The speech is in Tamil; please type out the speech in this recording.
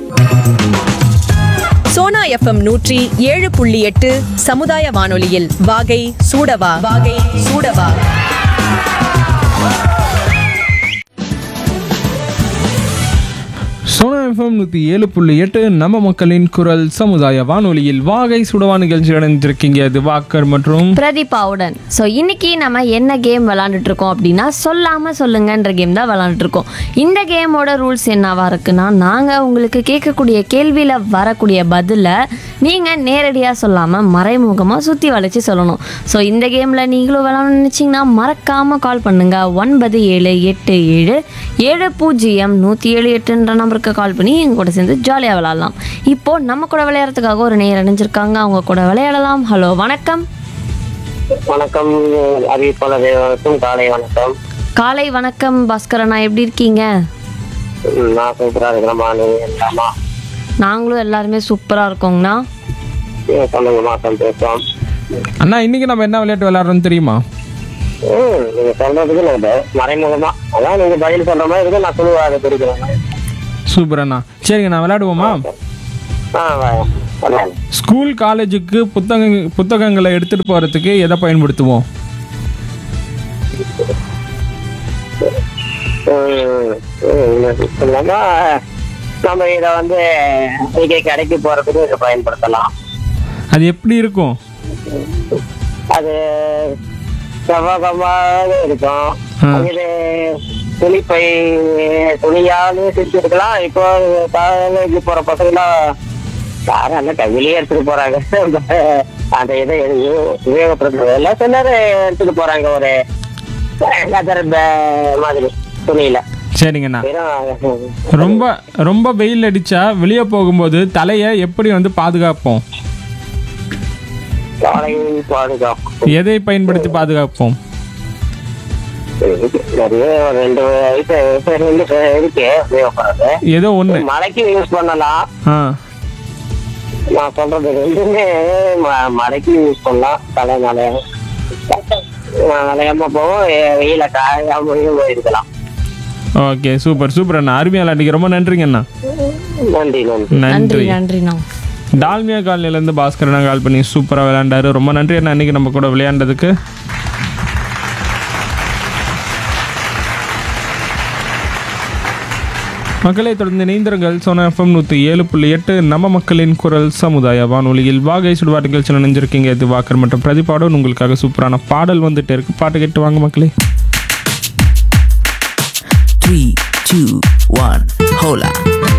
சோனா எஃப்எம் நூற்றி ஏழு புள்ளி எட்டு சமுதாய வானொலியில் வாகை சூடவா வாகை சூடவா சோனா எஃப்எம் நூற்றி ஏழு புள்ளி எட்டு நம்ம மக்களின் குரல் சமுதாய வானொலியில் வாகை சுடவா நிகழ்ச்சி அடைஞ்சிருக்கீங்க இது வாக்கர் மற்றும் பிரதீபாவுடன் ஸோ இன்னைக்கு நம்ம என்ன கேம் விளாண்டுட்டு இருக்கோம் அப்படின்னா சொல்லாம சொல்லுங்கன்ற கேம் தான் விளாண்டுட்டு இருக்கோம் இந்த கேமோட ரூல்ஸ் என்னவா இருக்குன்னா நாங்கள் உங்களுக்கு கேட்கக்கூடிய கேள்வியில் வரக்கூடிய பதிலை நீங்கள் நேரடியாக சொல்லாமல் மறைமுகமாக சுற்றி வளைச்சி சொல்லணும் ஸோ இந்த கேமில் நீங்களும் விளாடணும்னு நினச்சிங்கன்னா மறக்காமல் கால் பண்ணுங்க ஒன்பது ஏழு எட்டு ஏழு ஏழு பூஜ்ஜியம் நூற்றி ஏழு எட்டுன்ற நம்பருக்கு கால் பண்ணி எங்க கூட சேர்ந்து ஜாலியாக விளாட்லாம் இப்போ நம்ம கூட விளையாடுறதுக்காக ஒரு நேர் அணிஞ்சிருக்காங்க அவங்க கூட விளையாடலாம் ஹலோ வணக்கம் வணக்கம் அறிவிப்பாளர் வணக்கம் காலை வணக்கம் காலை வணக்கம் பாஸ்கரண்ணா எப்படி இருக்கீங்க ம், நான் சூப்பரா இருக்கிறேம்மா நீங்க எல்லாமா நாங்களும் எல்லாருமே சூப்பராக இருக்கோங்கண்ணா நீங்க சொல்லுங்கம்மா சந்தோஷம் அண்ணா இன்னைக்கு நம்ம என்ன விளையாட்டு விளையாடுறோம் தெரியுமா ம் நீங்க சொல்றதுக்கு நான் மறைமுகமா அதான் நீங்க பதில் சொல்ற மாதிரி இருக்கு நான் சொல்லுவா அதை தெரிவிக்கிறேன் சூப்பர் அண்ணா சரிங்க நான் விளையாடுவோமா ஆ வா- வரலாம். ஸ்கூல் காலேஜுக்கு புத்தக புத்தகங்களை எடுத்துட்டு போறதுக்கு எதை பயன்படுத்துவோம் ம், ம், சொல்லாமா நம்ம இதை வந்து இங்கே கடைக்கு போறதுக்கு இதை பயன்படுத்தலாம் அது எப்படி இருக்கும் அது செவ்வகமாக இருக்கும் ஆ. இது துணிப்பை துணியாலும் செஞ்சிருக்கலாம் இப்போ காலேஜ் போற பசங்களாம் யாரும் அந்த கையிலேயே எடுத்துட்டு போறாங்க அந்த இதை எதையும் உபயோகப்படுத்துறது எல்லாம் சிலர் எடுத்துட்டு போறாங்க ஒரு கதர் பே- மாதிரி துணியில சரிங்கண்ணா வெறும் ரொம்ப ரொம்ப வெயில் அடிச்சா வெளியே போகும்போது தலையை எப்படி வந்து பாதுகாப்போம் காலை பாதுகாப்பு எதை பயன்படுத்தி பாதுகாப்போம் நிறைய ஒரு ரெண்டு வயசு ரெண்டு இருக்கு உபயோகப்படுறது ஏதோ ஒன்று மலைக்கு யூஸ் பண்ணலாம் ஆ நான் சொல்றது ரெண்டுமே ம- மலைக்கு யூஸ் பண்ணலாம் தலை நலையம் நலையாம போவோம் வெ- வெயில காயாமையும் இருக்கலாம் ஓகே சூப்பர் சூப்பர் அண்ணா அருமையா விளையாண்டிக்கு ரொம்ப நன்றிங்க அண்ணா நன்றி நன்றி நன்றி நன்றி நன்றிண்ணா டால்மியா காலனிலேருந்து பாஸ்கர் அண்ணா கால் பண்ணி சூப்பராக விளையாண்டாரு ரொம்ப நன்றி அண்ணா இன்னைக்கு நம்ம கூட விளையாண்டதுக்கு மக்களை தொடர்ந்து இணைந்திருங்கள் சோனா எஃப்எம் நூற்றி ஏழு புள்ளி எட்டு நம்ம மக்களின் குரல் சமுதாய வானொலியில் வாகை சுடுவா நிகழ்ச்சி நினைஞ்சிருக்கீங்க இது வாக்கர் மற்றும் பிரதிபாடன் உங்களுக்காக சூப்பரான பாடல் வந்துட்டு இருக்கு பாட்டு கேட்டு வாங்க மக்களே Three, two, one, hola.